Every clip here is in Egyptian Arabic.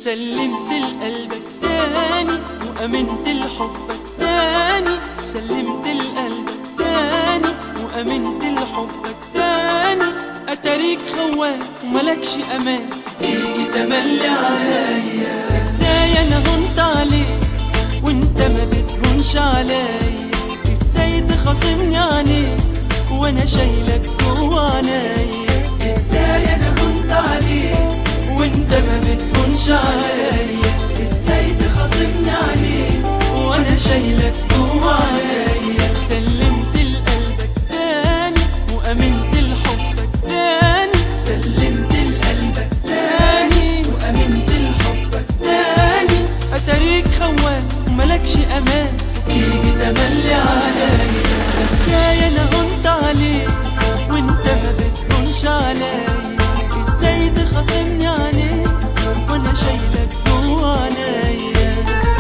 سلمت لقلبك تاني وأمنت لحبك تاني سلمت لقلبك تاني وأمنت لحبك تاني أتاريك خوان وملكش أمان تيجي تملي عليا ازاي أنا هنت عليك وانت ما بتهونش عليا ازاي تخاصمني عليك وانا شايلك جوا عينيا ازاي انا هنت عليك وانت ما بتهونش عليا ازاي تخاصمني عليك وانا شايلك جوا عينيا سلمت لقلبك تاني وامنت لحبك تاني سلمت لقلبك تاني وامنت لحبك تاني اتاريك خوان وملكش امان تيجي تملي عليا ازاي انا هنت عليك وانت ما بتكونش عليا ازاي تخاصمني عليك وانا شايلك جوا عينيا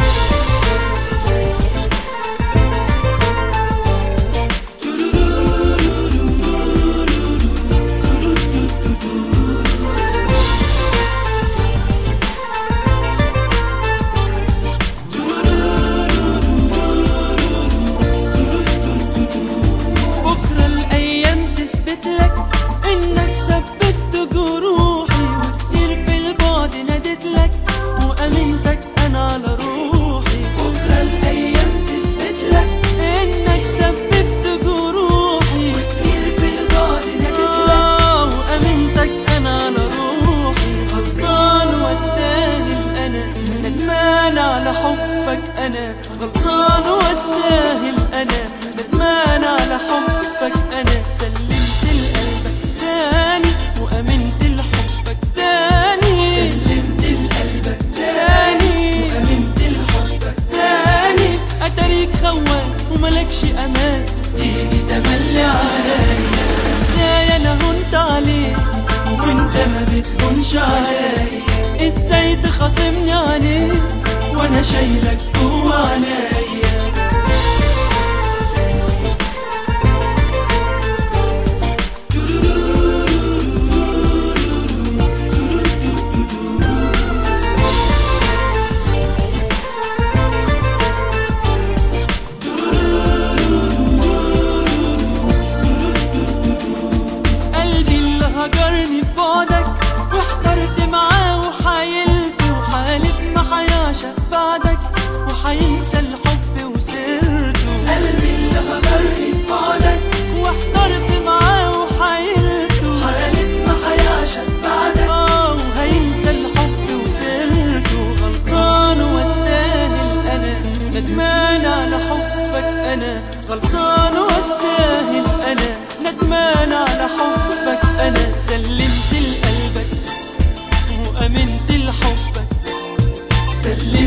بكرة الأيام تثبت لك إنك ثبت جروحي وكتير في البعد ناديت لك وأمنتك أنا على روحي بكرة الأيام تثبت لك إنك ثبت جروحي وكتير في البعد ناديت لك وأمنتك أنا على روحي غلطان واستاهل أنا ندمان على حبك أنا غلطان واستاهل أنا ندمان على حبك أنا سلمت لقلبك تاني وأمنت لحبك تاني سلمت لقلبك تاني وأمنت لحبك تاني أتاريك خوان وملكش أمان تيجي تملي عليا ازاي أنا هنت عليك وانت ما بتكونش عليا ازاي تخاصمني عليك وانا شايلك جوا عينيا قلبي اللي هجرني في بعدك واحترت معاه وحايلته وحالف ما حيعشق بعدك وحينسى الحب وسيرته قلبي اللي هجرني في بعدك واحترت معاه وحايلته وحالف ما حيعشق بعدك اه وهينسى الحب وسيرته غلطان واستاهل انا ندمان على حبك انا غلطان واستاهل انا ندمان على حبك انا سلمت لقلبك وامنت لحبك سلمت